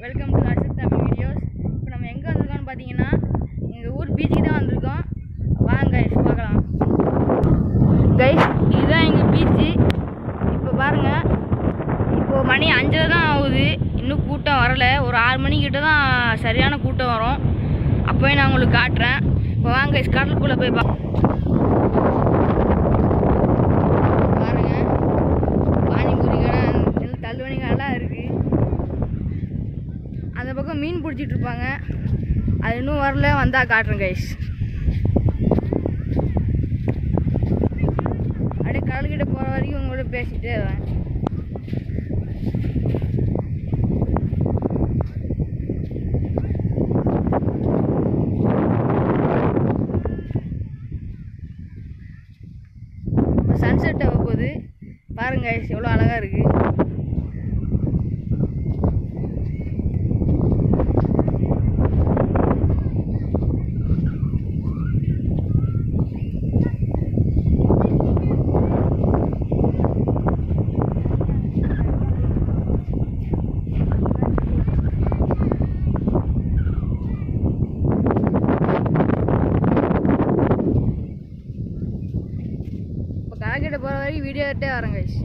Welcome to Arshad Tamil videos இப்போ நம்ம எங்கே வந்திருக்கோம்னு பார்த்தீங்கன்னா எங்கள் ஊர் பீச்சுக்கு தான் வந்திருக்கோம் வாங்க கைஸ் பார்க்கலாம் கைஸ் இதுதான் எங்கள் பீச்சு இப்போ பாருங்கள் இப்போ மணி அஞ்சரை தான் ஆகுது இன்னும் கூட்டம் வரல ஒரு ஆறு மணிக்கிட்ட தான் சரியான கூட்டம் வரும் அப்போயே நான் உங்களுக்கு காட்டுறேன் இப்போ வாங்க கைஸ் கடலுக்குள்ளே போய் பா பாருங்க பானிபூரி கடை இந்த தள்ளுவணி கடைலாம் இருக்குது அந்த பக்கம் மீன் பிடிச்சிட்டு இருப்பாங்க அது இன்னும் வரல வந்தால் காட்டுறேன் கைஸ் அப்படியே கடல்கிட்ட போகிற வரைக்கும் உங்களோட பேசிட்டே வரேன் சன்செட் ஆக போகுது பாருங்க guys, எவ்வளோ அழகாக இருக்குது இப்போ கடைக்கிட்ட போகிற வரைக்கும் வீடியோ எடுத்தே வரேன் கைஸ்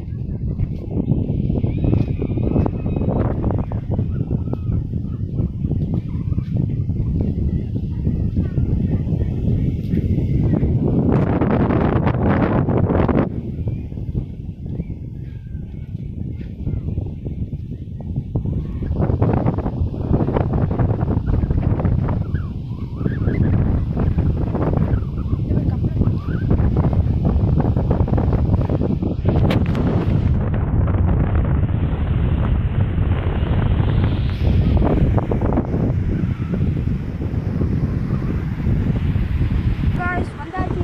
காய்ஸ் வந்தாச்சு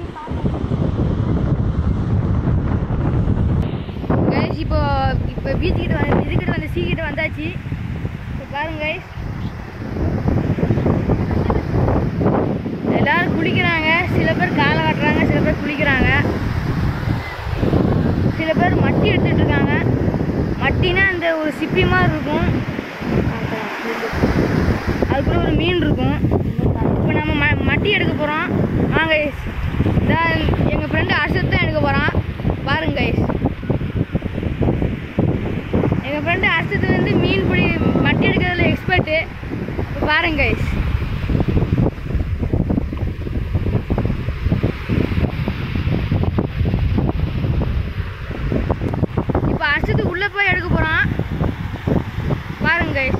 கைஸ் இப்போ இப்போ பீச் கிட்ட வந்து இதுக்கிட்ட வந்து சீ கிட்ட வந்தாச்சு இப்போ பாருங்க கைஸ் எல்லாரும் குளிக்கிறாங்க சில பேர் காலை காட்டுறாங்க சில பேர் குளிக்கிறாங்க சில பேர் மட்டி எடுத்துட்டு இருக்காங்க மட்டினா அந்த ஒரு சிப்பி மாதிரி இருக்கும் அதுக்குள்ள ஒரு மீன் இருக்கும் இப்போ நம்ம ம மட்டி எடுக்க போகிறோம் வாங்க கைஸ் இதான் எங்கள் ஃப்ரெண்டு அர்ஷத் தான் எடுக்க போகிறான் பாருங்க கைஸ் எங்கள் ஃப்ரெண்டு அர்ஷத் வந்து மீன் பிடி மட்டி எடுக்கிறதுல எக்ஸ்பர்ட்டு இப்போ பாருங்க கைஸ் இப்போ அர்ஷத்து உள்ளே போய் எடுக்க போகிறான் பாருங்க கைஸ்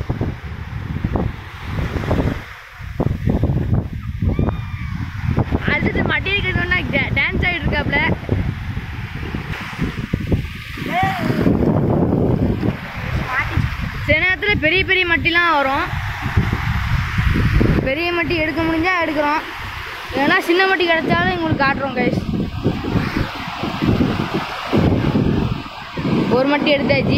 அர்ஷத்து மட்டி எடுக்கிறதுனா டான்ஸ் ஆகிட்டு இருக்காப்புல சில நேரத்தில் பெரிய பெரிய மட்டிலாம் வரும் பெரிய மட்டி எடுக்க முடிஞ்சால் எடுக்கிறோம் இல்லைன்னா சின்ன மட்டி கிடைச்சாலும் உங்களுக்கு காட்டுறோம் கைஸ் ஒரு மட்டி எடுத்தாச்சு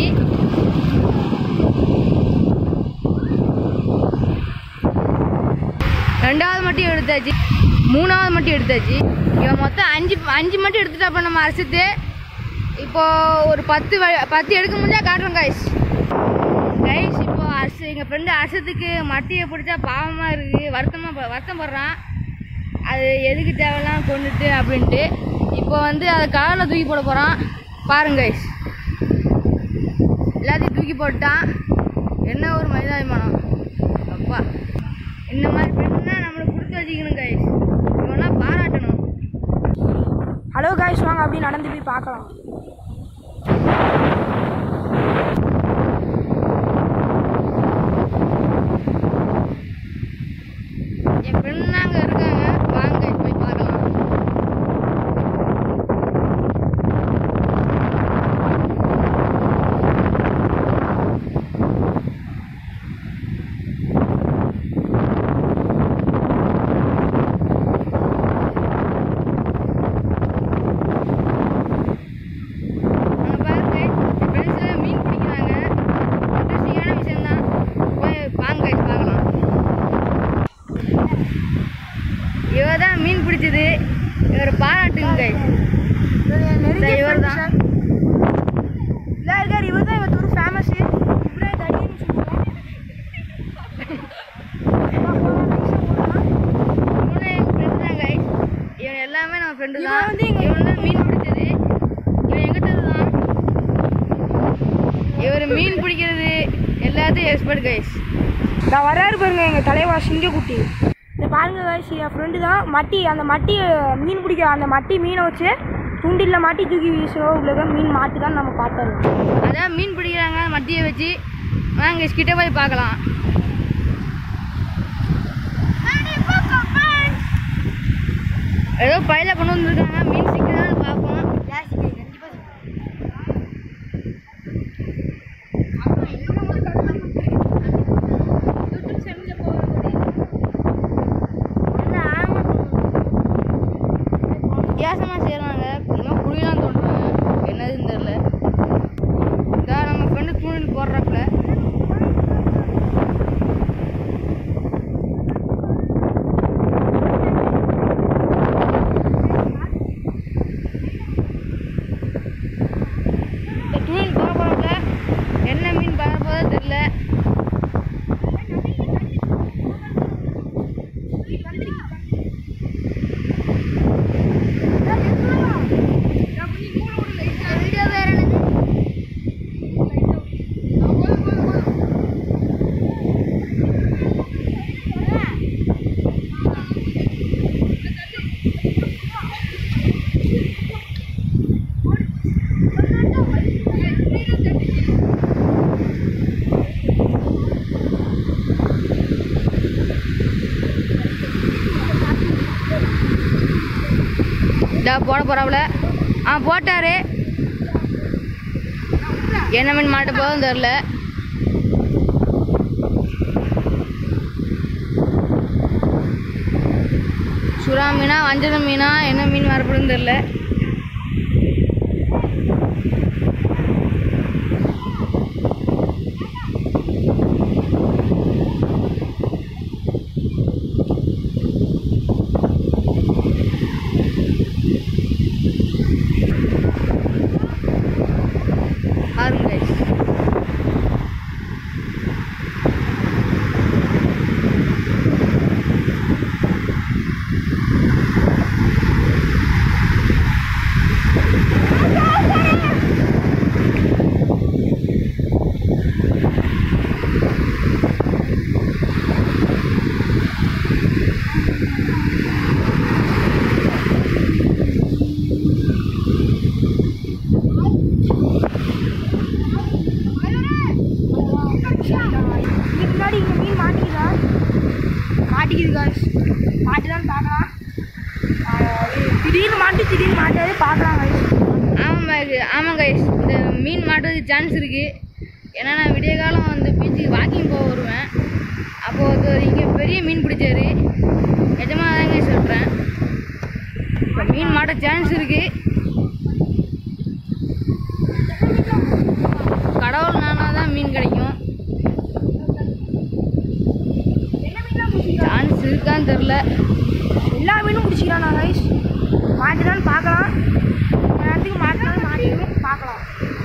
ரெண்டாவது மட்டி எடுத்தாச்சு மூணாவது மட்டி எடுத்தாச்சு இவன் மொத்தம் அஞ்சு அஞ்சு மட்டி எடுத்துட்டா நம்ம அரிசித்து இப்போ ஒரு பத்து வ- பத்து எடுக்க முடிஞ்சா காட்டுறோம் கைஸ் கைஸ் இப்போ அரிசி எங்கள் ஃப்ரெண்டு அரிசத்துக்கு மட்டியை பிடிச்சா பாவமாக இருக்குது வருத்தமாக வருத்தம் படுறான் அது எதுக்கு தேவையெல்லாம் கொண்டுட்டு அப்படின்ட்டு இப்போ வந்து அதை கடலில் தூக்கி போட போகிறான் பாருங்க கைஸ் எல்லாத்தையும் தூக்கி போட்டான் என்ன ஒரு மனிதாபிமானம் அப்பா இந்த மாதிரி ஃப்ரெண்ட்னா நம்மளுக்கு கொடுத்து வச்சுக்கணும் கைஸ் இவெல்லாம் பாராட்டணும் ஹலோ காய்ஸ் வாங்க அப்படி நடந்து போய் பார்க்கலாம் என் ஃப்ரெண்ட் அங்கே இருக்காங்க வாங்க guys, போய் பார்க்கலாம் அங்க பாருங்க guys, என் friends எல்லாம் மீன் பிடிக்கிறாங்க இன்ட்ரெஸ்டிங்கான விஷயம்தான் போய் வாங்க guys, பார்க்கலாம் இவ தான் மீன் பிடிச்சது இவர் பாராட்டுங்க கைஸ் இந்த இவர் தான் இல்லை இருக்கார் இவர் தான் இவர் ஒரு ஃபேமஸ் எல்லாத்தையும் எக்ஸ்பர்ட் கைஸ் நான் வராரு பாருங்க எங்கள் தலைவா சிங்கக்குட்டி இந்த பாருங்க guys, என் ஃப்ரெண்டு தான் மட்டி அந்த மட்டி மீன் பிடிக்க அந்த மட்டி மீனை வச்சு துண்டில் மாட்டி தூக்கி வீசுகிறோம் உள்ள மீன் மாட்டு தான் நம்ம பார்த்தோம் அதான் மீன் பிடிக்கிறாங்க மத்தியை வச்சு வாங்க கிட்ட போய் பார்க்கலாம் ஏதோ பையில கொண்டு வந்திருக்காங்க மீன் சிக்குதான்னு பார்ப்போம் வித்தியாசமாக செய்கிறாங்க இன்னும் குழியெல்லாம் தோன்றாங்க என்னதுன்னு தெரில இதா நம்ம ஃப்ரெண்டு தூணில் போடுறப்பல இந்த தூணில் போக போகிறப்பல என்ன மீன் பார்க்க போதோ தெரில இதா போட போறாப்புல ஆ போட்டாரு என்ன மீன் மாட்ட போதும் தெரில சுறா மீனா வஞ்சர மீனா என்ன மீன் வரப்படுன்னு தெரில பாருங்க guys. இதுக்கு முன்னாடி இங்கே மீன் மாட்டிக்குதா மாட்டிக்குது காய்ஸ் மாட்டுதான்னு பார்க்கலாம் ஆஹ் இது திடீர்னு மாட்டி திடீர்னு மாட்டாது பார்க்கலாம் காய்ஸ் ஆமாம் பாக்கு ஆமாம் கைஸ் இந்த மீன் மாட்டுறதுக்கு சான்ஸ் இருக்குது ஏன்னா நான் விடிய காலம் வந்து பீச்சுக்கு வாக்கிங் போக வருவேன் அப்போது ஒருத்தர் இங்கே பெரிய மீன் பிடிச்சாரு நிஜமாக தாங்க சொல்கிறேன் இப்போ மீன் மாட்ட சான்ஸ் இருக்குது கடவுள் நானா தான் மீன் கிடைக்கும் சான்ஸ் இருக்கான்னு தெரில எல்லா மீனும் பிடிச்சிக்கிறானா கைஸ் மாட்டுதான்னு பார்க்கலாம் நேரத்துக்கு மாட்டினாலும் மாட்டிடும் பார்க்கலாம்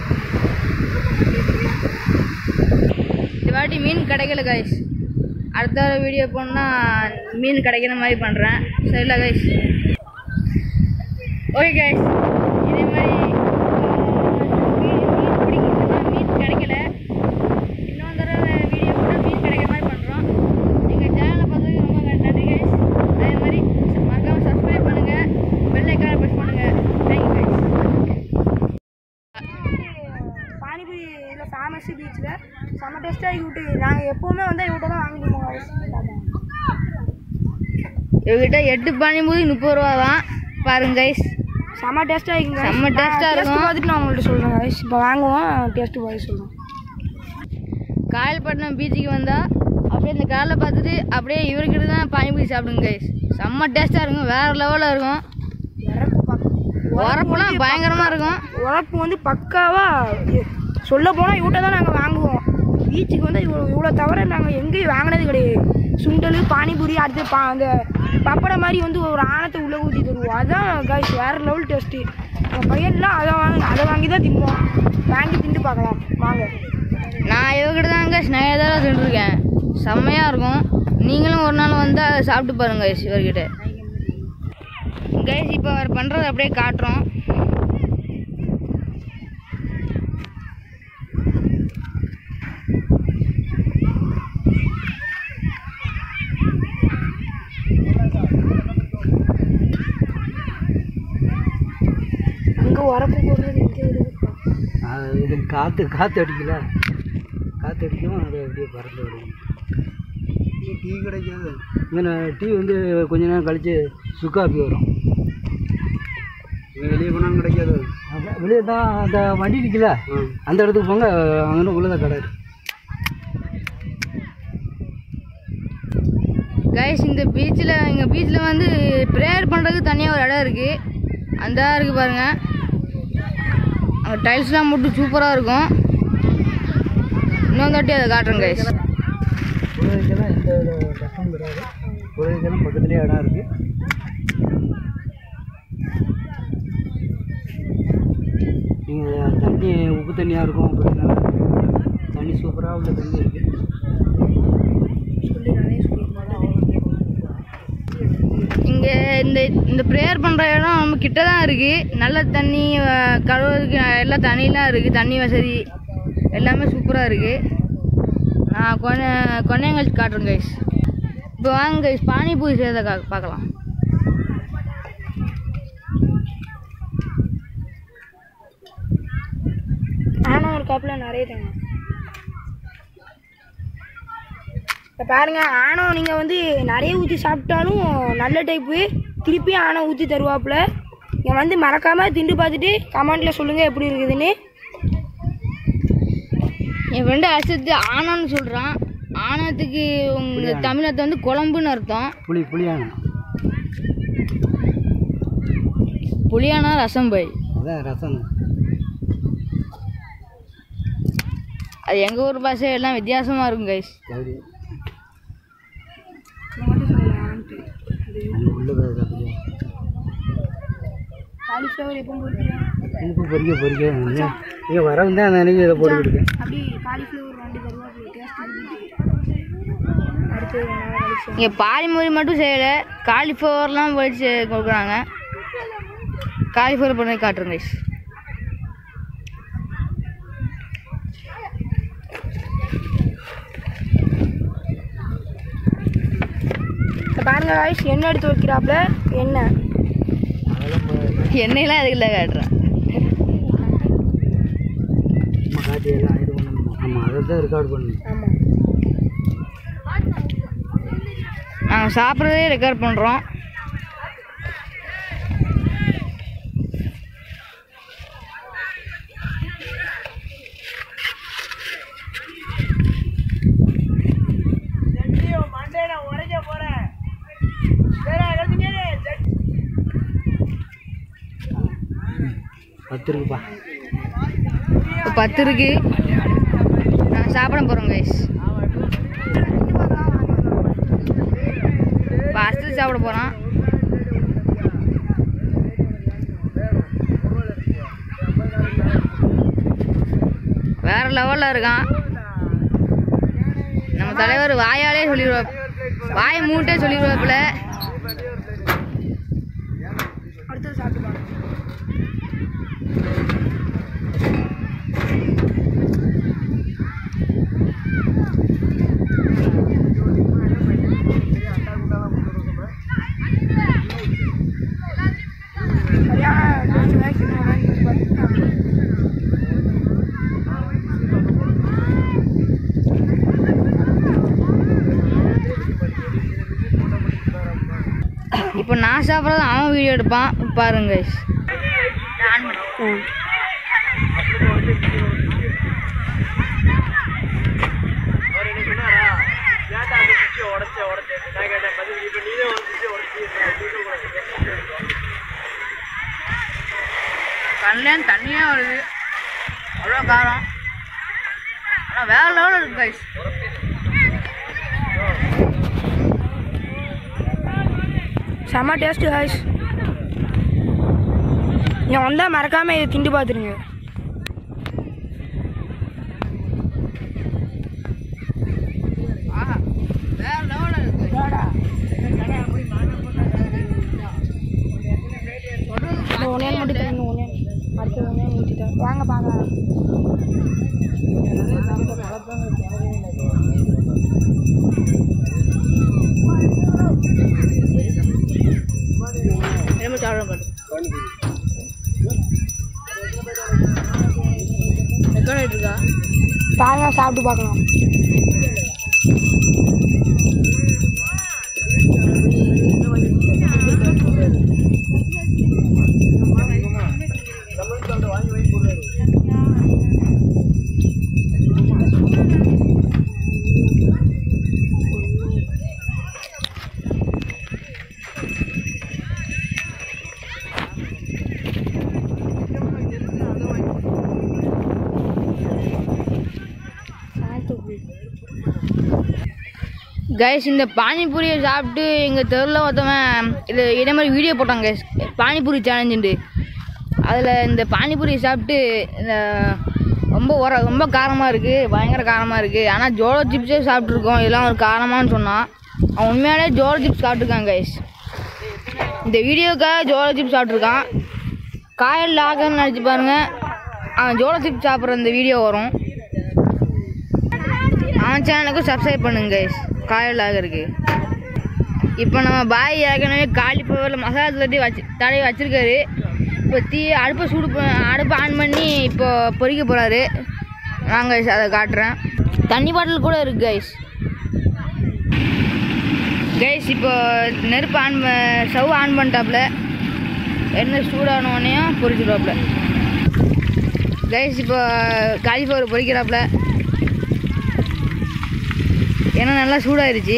இந்த வாட்டி மீன் கிடைக்கல கைஸ் அடுத்த ஒரு வீடியோ போனால் மீன் கிடைக்கிற மாதிரி பண்ணுறேன் சரிங்களா கைஸ் ஓகே கைஸ் இதே மாதிரி மீன் மீன் பிடிக்கிறதுனா மீன் கிடைக்கல இன்னொரு தடவை வீடியோ போட்டால் மீன் கிடைக்கிற மாதிரி பண்ணுறோம் எங்கள் சேனலை பார்த்ததுக்கு ரொம்ப நன்றி கைஸ் அதே மாதிரி மறக்காமல் சப்ஸ்கிரைப் பண்ணுங்கள் பெல் ஐக்கானை ப்ரெஸ் பண்ணுங்கள் தேங்க்யூ கைஸ் பானிபூரி இதில் ஃபேமஸ் பீச்சில் செம்ம டேஸ்ட்டாக இவிட்டு நாங்கள் எப்போவுமே வந்து இவிட்ட தான் வாங்கிட்டு போவோம் guys. இவகிட்ட எட்டு பானிபூரி முப்பது ரூபா தான் பாருங்க கைஸ் செம்ம டேஸ்ட்டாக இருக்குங்க செம்ம taste ஆ இருக்கும். பார்த்துட்டு நான் உங்கள்கிட்ட சொல்கிறேன் guys. இப்போ வாங்குவோம் டேஸ்ட்டு பார்த்து சொல்கிறேன் காயல்பட்டினம் பீச்சுக்கு வந்தால் அப்படியே இந்த காலை பார்த்துட்டு அப்படியே இவர்கிட்ட தான் பானிபூரி சாப்பிடுங்க கைஸ் செம்ம டேஸ்ட்டாக இருக்கும் வேறு லெவலில் இருக்கும் உரப்பு பக் உரப்புலாம் பயங்கரமாக இருக்கும் உரப்பு வந்து பக்காவாக சொல்ல போனால் இவிட்ட தான் நாங்கள் வாங்குவோம் பீச்சுக்கு வந்து இவ்வளோ இவ்வளோ தவிர நாங்கள் எங்கேயும் வாங்கினது கிடையாது சுண்டல் பானிபூரி அடுத்து பா அந்த பப்படம் மாதிரி வந்து ஒரு ஆணத்தை உள்ளே ஊற்றி தருவோம் அதுதான் கைஸ் வேறு லெவல் டேஸ்ட்டு எங்கள் பையன்லாம் அதை வாங்க அதை வாங்கி தான் தின்போம் வாங்கி திண்டு பார்க்கலாம் வாங்க நான் இவகிட்ட தாங்க ஸ்னேகதார தின்றுருக்கேன் செம்மையாக இருக்கும் நீங்களும் ஒரு நாள் வந்து அதை சாப்பிட்டு பாருங்க கைஸ் இவர்கிட்ட கைஸ் இப்போ அவர் பண்ணுறதை அப்படியே காட்டுறோம் உரப்பு போடுறது இங்கே இருக்குப்பா அது இது காற்று காற்று அடிக்கல காற்று அடிக்கவும் அது அப்படியே பறந்து விடும் டீ கிடைக்காது இங்கே டீ வந்து கொஞ்ச நேரம் கழித்து சுக்காப்பி வரும் வெளியே போனாலும் கிடைக்காது வெளியே தான் அந்த வண்டி நிற்கல அந்த இடத்துக்கு போங்க அங்கே உள்ளே தான் கடை இருக்கு. கைஸ் இந்த பீச்சில் எங்கள் பீச்சில் வந்து ப்ரேயர் பண்ணுறதுக்கு தனியாக ஒரு இடம் இருக்குது அந்த இடம் இருக்குது பாருங்கள் அங்கே டைல்ஸ்லாம் போட்டு சூப்பராக இருக்கும் இன்னொரு தாட்டி அதை காட்டுறேன் கைஸ் புரோகிக்கெல்லாம் எந்த ஒரு கஷ்டமும் கிடையாது புரோகிக்கெல்லாம் பக்கத்துலேயே இடம் இருக்குது நீங்கள் தண்ணி உப்பு தண்ணியாக இருக்கும் அப்படின்னா தண்ணி சூப்பராக உள்ள தண்ணி இருக்குது சொல்லி நானே சொல்லியிருந்தேன் இங்கே இந்த இந்த ப்ரேயர் பண்ணுற இடம் நம்ம கிட்ட தான் இருக்குது நல்ல தண்ணி அஹ், கழுவுறதுக்கு எல்லா தண்ணிலாம் இருக்குது தண்ணி வசதி எல்லாமே சூப்பராக இருக்குது நான் கொனை கொனையங்கள் காட்டுறேன் கைஸ் இப்போ வாங்க கைஸ் பானிபூரி செய்யறதை கா பார்க்கலாம் ஆனால் ஒரு கப்பில் நிறைய தேங்க இப்போ பாருங்க ஆணம் நீங்கள் வந்து நிறைய ஊற்றி சாப்பிட்டாலும் நல்ல டைப்பு திருப்பியும் ஆணம் ஊற்றி தருவாப்புல நீங்கள் வந்து மறக்காமல் திண்டு பார்த்துட்டு கமெண்ட்டில் சொல்லுங்கள் எப்படி இருக்குதுன்னு என் ஃப்ரெண்டு அசத்து ஆனம்னு சொல்கிறான் ஆனத்துக்கு உங்கள் தமிழத்தை வந்து குழம்புன்னு அர்த்தம் புளி புளியான புளியானா ரசம் பை அதான் ரசம் அது எங்கள் ஊர் பாஷை எல்லாம் வித்தியாசமாக இருக்கும் கைஸ் அப்படி அங்கே உள்ள அப்படியே காலிஃப்ளவர் எப்போ போடுறீங்க உப்பு பொறிக்க பொறிக்க இங்கே வரவும் தான் அந்த அன்னைக்கு இதை போட்டுக்கிட்டு அப்படி காலிஃப்ளவர் ரெண்டு கருவாப்பிலை டேஸ்ட் அடுத்து என்ன கழிச்சு இங்கே பாரிமொழி மட்டும் செய்யலை காலிஃப்ளவர்லாம் வச்சு கொடுக்குறாங்க காலிஃப்ளவர் பண்ணி காட்டுறேன் கைஸ் இப்போ பாருங்க காய்ஸ் எண்ணெய் எடுத்து வைக்கிறாப்புல எண்ணெய் எண்ணெயெல்லாம் அதுக்கு இல்லை காட்டுறேன் நம்ம காட்டி எல்லாம் இது பண்ணணும் ஆமாம் அதை தான் ரெக்கார்ட் பண்ணணும் ஆமாம் நாங்கள் சாப்பிட்றதே ரெக்கார்ட் பண்ணுறோம் பத்து இருக்குப்பா இப்போ பத்து இருக்கு நாங்கள் சாப்பிட போகிறோம் கைஸ் இப்போ அடுத்தது சாப்பிட போகிறோம் வேற லெவலில் இருக்கான் நம்ம தலைவர் வாயாலே சொல்லிடுவா வாயை மூட்டே சொல்லிடுவாப்புல அடுத்தது சாப்பிட்டு பாருங்க சரியான taste vaccine வாங்கி use பண்ணிட்டு இப்போ நான் சாப்பிட்றது அவன் வீடியோ எடுப்பான் பாருங்க guys. ம். கண்ணில் தண்ணியாக வருது அவ்வளோ காரம் ஆனால் வேற லெவலில் இருக்கு கைஸ் செம்ம டேஸ்ட் காய்ஸ் நீங்கள் வந்தால் மறக்காமல் இதை திண்டு பார்த்துருங்க ஆஹா வேற லெவலில் இருக்கு இந்த ஒன்றையால் மட்டும் தருங்க ஒன்றையால் அடுத்த ஒன்றையால் ஊற்றிட்டேன் வாங்க பார்க்கலாம் எலும்பு சாப்பிட மாட்டோம் சாப்பிட்டு பார்க்கலாம் கைஸ் இந்த பானிபூரியை சாப்பிட்டு எங்கள் தெருவில் ஒருத்தவன் இது இதே மாதிரி வீடியோ போட்டாங்க கைஸ் பானிபூரி சேலஞ்சுண்டு அதில் இந்த பானிபூரி சாப்பிட்டு இந்த ரொம்ப உர ரொம்ப காரமாக இருக்குது பயங்கர காரமாக இருக்குது ஆனால் ஜோளோ சிப்ஸே சாப்பிட்ருக்கோம் இதெல்லாம் ஒரு காரமான்னு சொன்னான் அவன் உண்மையாலே ஜோளோ சிப்ஸ் சாப்பிட்ருக்கான் கைஸ் இந்த வீடியோக்காக ஜோளோ சிப்ஸ் சாப்பிட்ருக்கான் காயல் லாகன்னு நினச்சி பாருங்க அவன் ஜோளோ சிப்ஸ் சாப்பிட்ற இந்த வீடியோ வரும் அவன் சேனலுக்கும் சப்ஸ்கிரைப் பண்ணுங்க கைஸ் காயல் ஆகருக்கு இப்போ நம்ம பாய் ஏற்கனவே காலிஃப்ளவரில் மசாலா தடவி வச்சு தடவி வச்சிருக்காரு இப்போ தீ அடுப்பை சூடு ப- அடுப்பை ஆன் பண்ணி இப்போ பொரிக்க போகிறாரு வாங்க guys, அதை காட்டுறேன் தண்ணி பாட்டில் கூட இருக்கு கைஸ் கைஸ் இப்போ நெருப்பு ஆன் ப- ஸ்டவ் ஆன் பண்ணிட்டாப்புல எண்ணெய் சூடானோடனையும் பொரிச்சிடுவாப்புல கைஸ் இப்போ காலிஃப்ளவர் பொரிக்கிறாப்புல ஏன்னா நல்லா சூடாயிருச்சு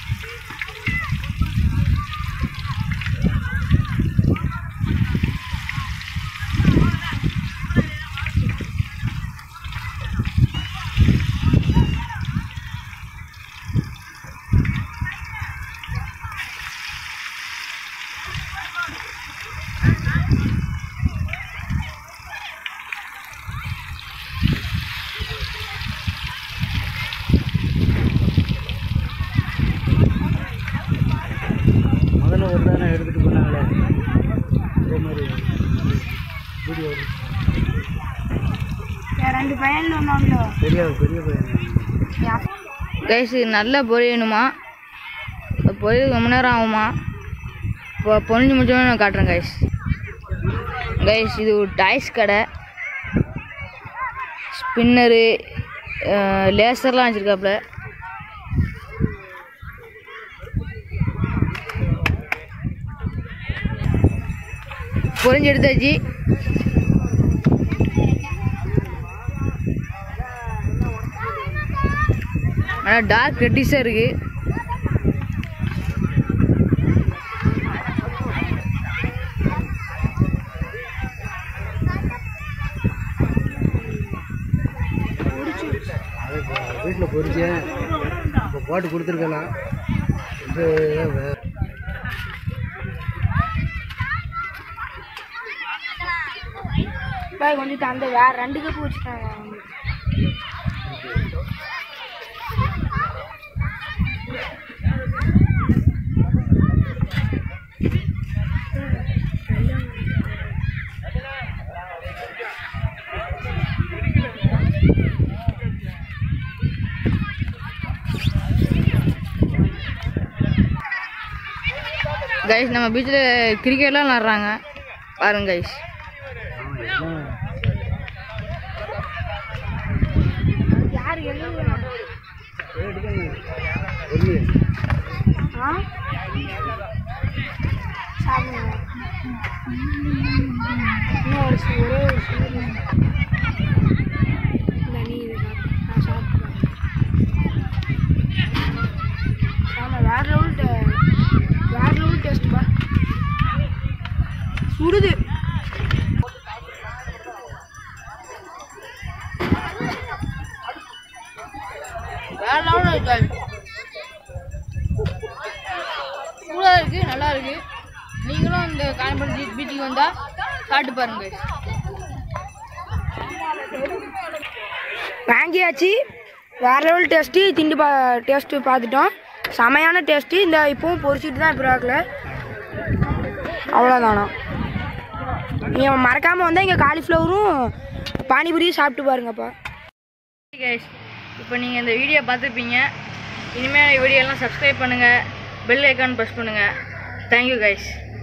முதல்ல ஒரு தானே எடுத்துகிட்டு போனாங்களே அதே மாதிரி வீடியோ ரெண்டு பையன் வந்தாங்களோ பெரிய பெரிய பையன் கைஸ் நல்லா பொரியணுமா பொரிய ரொம்ப நேரம் ஆகுமா இப்போ பொரிஞ்சு முடிச்சோன்னு நான் காட்டுறேன் கைஸ் கைஸ் இது ஒரு டாய்ஸ் கடை ஸ்பின்னரு லேசர்லாம் வச்சுருக்காப்புல பொரிஞ்சு எடுத்தாச்சு ஆனால் டார்க் ரெட்டிஸாக இருக்குது அது வீட்டில் பொறிச்சேன் இப்போ போட்டு கொடுத்துருக்கலாம் இது வே- பாய் கொஞ்சம் அந்த வேற ரெண்டு கப்பு வச்சுட்டாங்க கைஸ் நம்ம பீச்சில் கிரிக்கெட்லாம் விளாட்றாங்க பாருங்க கைஸ் ஆமா, எல்லாம் யார் எழுதுங்க பொரியல் ஆ சாப்பிடுங்க இன்னும் ஒரு சி- ஒரே ஒரு சூடு இல்லை நீ இதை சாப்பிடு நான் சாப்பிடுவேன் ஆமாம் வேற லெவல் டே- வேற லெவல் டேஸ்ட் பா சுடுது வேற லெவலில் இருக்கு சூடாக இருக்குது நல்லா இருக்குது நீங்களும் இந்த காயம்பரம் பீச் பீச்சுக்கு வந்தால் சாப்பிட்டு பாருங்க guys. வாங்கியாச்சு வேற லெவல் டேஸ்ட்டு திண்டு பா டேஸ்ட்டு பார்த்துட்டோம் செமையான டேஸ்ட்டு இந்த இப்போவும் பொரிச்சிட்டு தான் இப்போ ஆக்கல அவ்வளோதானா நீங்கள் மறக்காமல் வந்தால் இங்கே காலிஃப்ளவரும் பானிபூரியும் சாப்பிட்டு பாருங்கப்பா கைஸ் இப்போ நீங்கள் இந்த வீடியோ பார்த்துருப்பீங்க இனிமேல் வீடியோலாம் சப்ஸ்கிரைப் பண்ணுங்கள் பெல் ஐக்கான் ப்ரெஸ் பண்ணுங்கள் தேங்க்யூ கைஸ்